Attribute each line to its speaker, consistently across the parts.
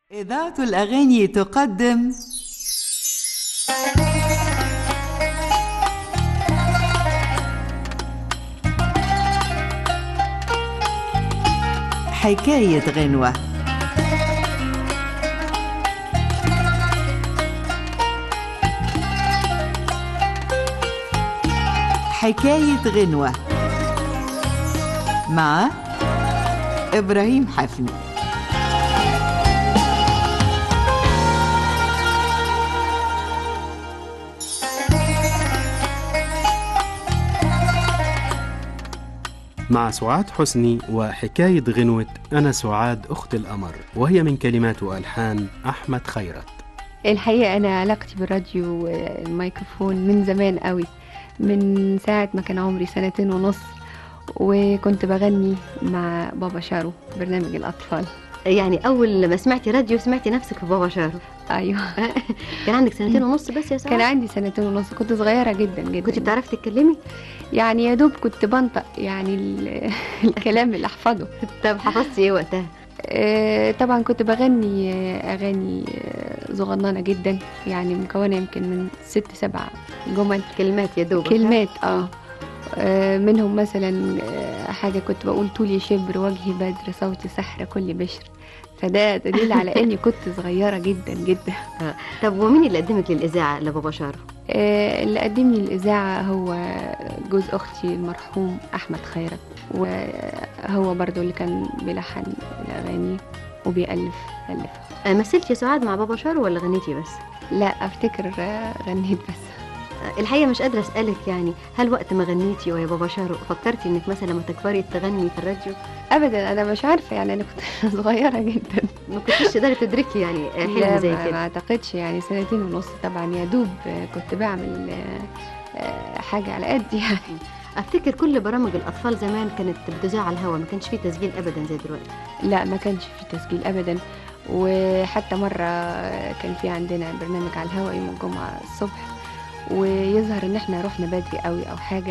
Speaker 1: إذاعة الأغاني تقدم حكاية غنوة حكاية غنوة مع إبراهيم حفني
Speaker 2: مع سعاد حسني وحكاية غنوة أنا سعاد أخت القمر وهي من كلمات وألحان أحمد خيرت
Speaker 3: الحقيقة أنا علاقتي بالراديو والميكروفون من زمان قوي من ساعة ما كان عمري سنتين ونص وكنت بغني مع بابا شارو برنامج الأطفال
Speaker 4: يعني اول لما سمعتي راديو سمعتي نفسك في بابا شارو
Speaker 3: أيوه
Speaker 4: كان عندك سنتين ونص بس يا سعاد
Speaker 3: كان عندي سنتين ونص كنت صغيرة جدا جدا
Speaker 4: كنت بتعرفي تتكلمي
Speaker 3: يعني يا دوب كنت بنطق يعني ال- الكلام اللي أحفظه
Speaker 4: طب حفظتي ايه وقتها
Speaker 3: آه، طبعا كنت بغني آه، أغاني آه، صغننة جدا يعني مكونة يمكن من ست سبع جمل
Speaker 4: كلمات يا دوب
Speaker 3: كلمات اه آه، منهم مثلا آه، حاجة كنت بقول طولي شبر وجهي بدر صوتي سحر كل بشر فده دليل على اني كنت صغيرة جدا جدا
Speaker 4: طب ومين اللي قدمك للاذاعه لبابا شارو
Speaker 3: آه، اللي قدمني الإذاعة هو جوز أختي المرحوم أحمد خيرت وهو برضو اللي كان بيلحن الأغاني وبيألف ألفها
Speaker 4: آه، مثلتي يا سعاد مع بابا شارو ولا غنيتي بس
Speaker 3: لا أفتكر آه، غنيت بس
Speaker 4: آه، الحقيقه مش قادره اسالك يعني هل وقت ما غنيتي ويا بابا شارو فكرتي انك مثلا لما تكبري تغني في الراديو
Speaker 3: أبدا أنا مش عارفة يعني أنا كنت صغيرة جدا
Speaker 4: ما كنتيش تقدري تدركي يعني آه،
Speaker 3: لا
Speaker 4: حلم زي
Speaker 3: ما, ما
Speaker 4: كده
Speaker 3: أعتقدش يعني سنتين ونص طبعا يا دوب آه، كنت بعمل آه، آه، حاجة على قد يعني
Speaker 4: افتكر كل برامج الاطفال زمان كانت بتذاع على الهواء ما كانش فيه تسجيل ابدا زي دلوقتي
Speaker 3: لا ما كانش في تسجيل ابدا وحتى مره كان في عندنا برنامج على الهواء يوم الجمعه الصبح ويظهر ان احنا رحنا بدري قوي او حاجه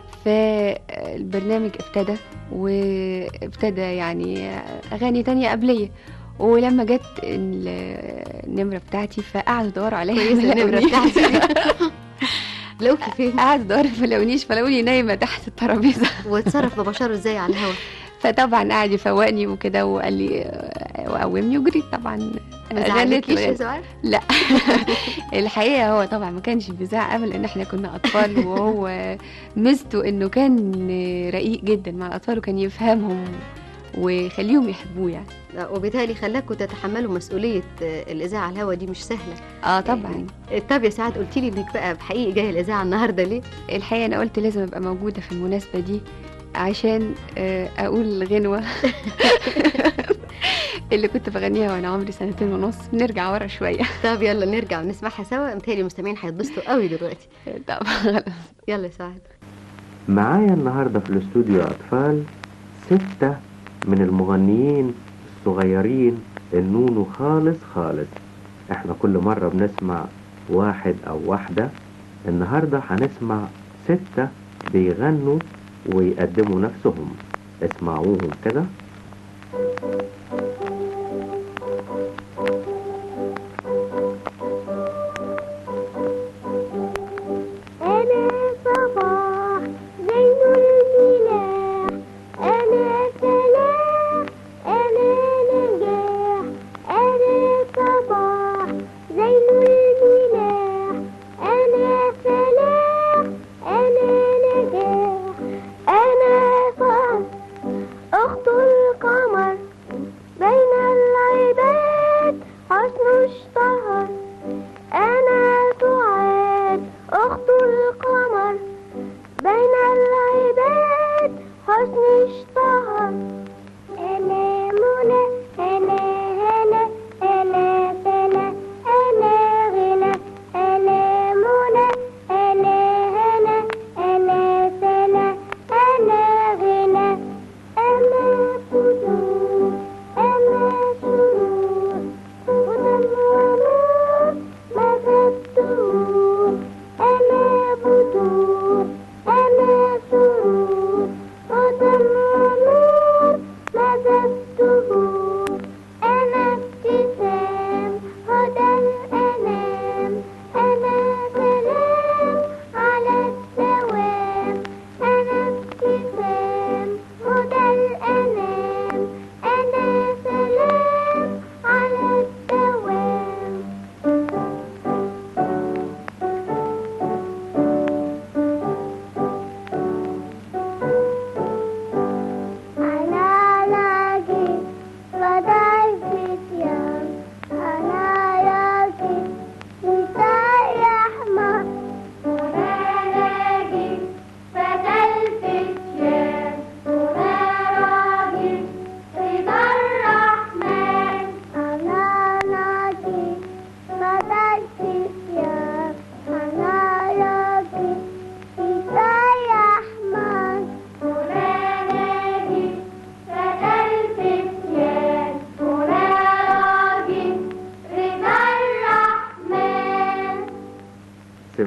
Speaker 3: فالبرنامج ابتدى وابتدى يعني اغاني تانية قبليه ولما جت ال- النمره بتاعتي فقعدوا يدوروا عليا
Speaker 4: كويسه
Speaker 3: ما
Speaker 4: النمره
Speaker 3: لقونيش.
Speaker 4: بتاعتي لقوكي فين
Speaker 3: قعدوا يدوروا ما لقونيش فلقوني نايمه تحت الترابيزه
Speaker 4: واتصرف بابا شارو ازاي على الهواء
Speaker 3: فطبعا قعد يفوقني وكده وقال لي آه، وقومني وجريت طبعا
Speaker 4: ما
Speaker 3: غنيت
Speaker 4: زعلكيش يا
Speaker 3: له.
Speaker 4: سعاد
Speaker 3: لا الحقيقه هو طبعا ما كانش بيزعق قبل لان احنا كنا اطفال وهو ميزته انه كان رقيق جدا مع الاطفال وكان يفهمهم ويخليهم يحبوه يعني
Speaker 4: لا، وبالتالي خلاكوا تتحملوا مسؤوليه آه، الاذاعه على الهواء دي مش سهله
Speaker 3: اه طبعا
Speaker 4: طب يا سعاد قلتي لي انك بقى بحقيقي جايه الاذاعه النهارده ليه
Speaker 3: الحقيقه انا قلت لازم ابقى موجوده في المناسبه دي عشان آه، اقول الغنوه اللي كنت بغنيها وانا عمري سنتين ونص نرجع ورا شويه
Speaker 4: طب يلا نرجع ونسمعها سوا متهيألي المستمعين هيتبسطوا قوي دلوقتي
Speaker 3: طبعا خلاص
Speaker 4: يلا يا سعاد
Speaker 5: معايا النهاردة في الاستوديو أطفال ستة من المغنيين الصغيرين النونو خالص خالص احنا كل مرة بنسمع واحد أو واحدة النهاردة هنسمع ستة بيغنوا ويقدموا نفسهم اسمعوهم كده
Speaker 6: أنا صباح زين الملاح أنا سلام أنا نجاح أنا صباح زين الملاح أنا سلام أنا نجاح أنا فرح أخت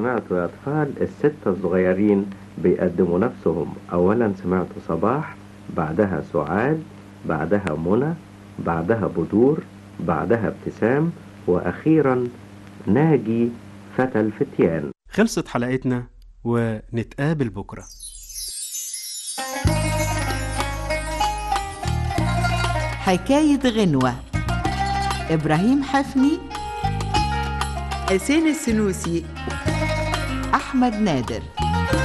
Speaker 5: سمعتوا يا أطفال الستة الصغيرين بيقدموا نفسهم أولا سمعتوا صباح بعدها سعاد بعدها منى بعدها بدور بعدها ابتسام وأخيرا ناجي فتى الفتيان
Speaker 2: خلصت حلقتنا ونتقابل بكرة
Speaker 1: حكاية غنوة إبراهيم حفني حسين السنوسي أحمد نادر